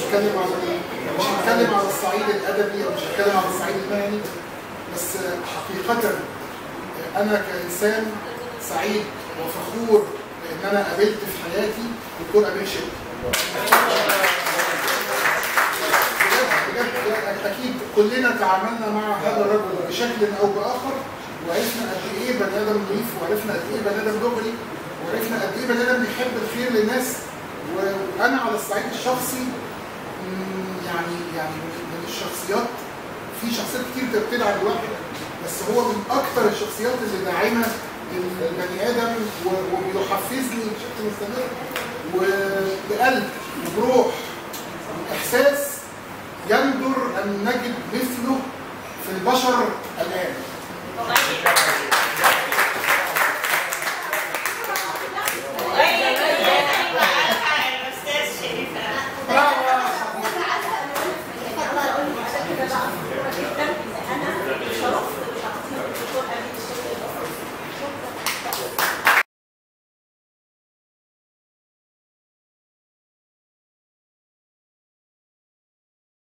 هتكلم على مش هتكلم على الصعيد الادبي او مش هتكلم على الصعيد المهني بس حقيقه انا كانسان سعيد وفخور بان انا قابلت في حياتي دكتور امين شرقي بجد بجد اكيد كلنا تعاملنا مع هذا الرجل بشكل او باخر وعرفنا قد ايه بني ادم نضيف وعرفنا قد ايه بني ادم دغري وعرفنا قد ايه بني ادم بيحب الخير للناس وانا على الصعيد الشخصي مم، يعني يعني من الشخصيات في شخصيات كتير بتدعم الواحد بس هو من اكثر الشخصيات اللي داعمه للبني ادم و- وبيحفزني بشكل مستمر وبقلب وبروح